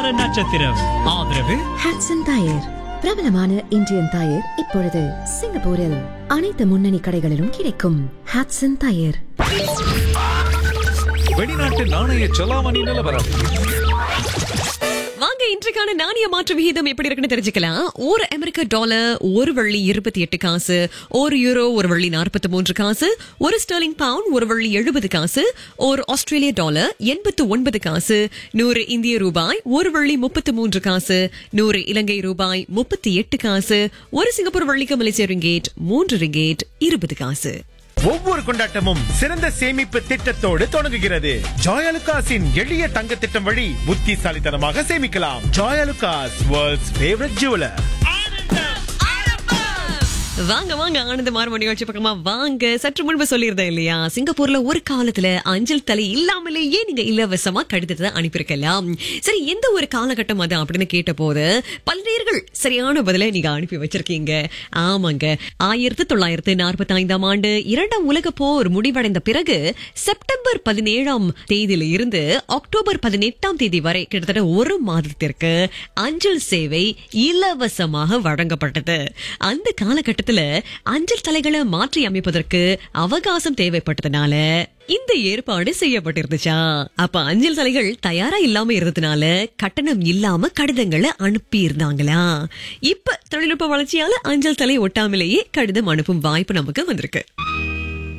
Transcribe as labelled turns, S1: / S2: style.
S1: வார நட்சத்திரம் ஆதரவு
S2: ஹாட்சன் டயர் பிரபலமான இந்தியன் டயர் இப்பொழுது சிங்கப்பூரில் அனைத்து முன்னணி கடைகளிலும் கிடைக்கும் ஹாட்சன் டயர்
S3: வெளிநாட்டு நாணய செலாவணி நிலவரம்
S4: வாங்க இன்றைக்கான நாணய மாற்று விகிதம் எப்படி இருக்குன்னு தெரிஞ்சுக்கலாம் ஒரு அமெரிக்க டாலர் ஒரு வள்ளி இருபத்தி எட்டு காசு ஒரு யூரோ ஒரு வள்ளி நாற்பத்தி மூன்று காசு ஒரு ஸ்டெர்லிங் பவுண்ட் ஒரு வள்ளி எழுபது காசு ஒரு ஆஸ்திரேலிய டாலர் எண்பத்து ஒன்பது காசு நூறு இந்திய ரூபாய் ஒரு வள்ளி முப்பத்து மூன்று காசு நூறு இலங்கை ரூபாய் முப்பத்தி எட்டு காசு ஒரு சிங்கப்பூர் வள்ளிக்கு மலேசிய ரிங்கேட் மூன்று ரிங்கேட் இருபது காசு
S5: ஒவ்வொரு கொண்டாட்டமும் சிறந்த சேமிப்பு திட்டத்தோடு தொடங்குகிறது ஜாயலுகாஸின் எளிய தங்க திட்டம் வழி புத்திசாலித்தனமாக சேமிக்கலாம் ஜாயலுகாஸ் வேர்ல்ட்ஸ் ஃபேவரட் ஜுவலர்
S4: வாங்க வாங்க ஆனந்த மார்ம நிகழ்ச்சி பக்கமா வாங்க சற்று முன்பு சொல்லியிருந்தேன் இல்லையா சிங்கப்பூர்ல ஒரு காலத்துல அஞ்சல் தலை இல்லாமலேயே நீங்க இலவசமா கடிதத்தை அனுப்பியிருக்கலாம் சரி எந்த ஒரு காலகட்டம் அது அப்படின்னு கேட்ட போது பல்வேர்கள் சரியான பதிலை நீங்க அனுப்பி வச்சிருக்கீங்க ஆமாங்க ஆயிரத்தி தொள்ளாயிரத்தி நாற்பத்தி ஐந்தாம் ஆண்டு இரண்டாம் உலக போர் முடிவடைந்த பிறகு செப்டம்பர் பதினேழாம் தேதியில இருந்து அக்டோபர் பதினெட்டாம் தேதி வரை கிட்டத்தட்ட ஒரு மாதத்திற்கு அஞ்சல் சேவை இலவசமாக வழங்கப்பட்டது அந்த காலகட்டத்துல அஞ்சல் தலைகளை மாற்றி அமைப்பதற்கு அவகாசம் தேவைப்பட்டதுனால இந்த ஏற்பாடு செய்யப்பட்டிருந்துச்சா அப்ப அஞ்சல் தலைகள் தயாரா இல்லாம இருந்ததுனால கட்டணம் இல்லாம கடிதங்களை அனுப்பி இருந்தாங்களா இப்ப தொழில்நுட்ப வளர்ச்சியால அஞ்சல் தலை ஒட்டாமலேயே கடிதம் அனுப்பும் வாய்ப்பு நமக்கு வந்திருக்கு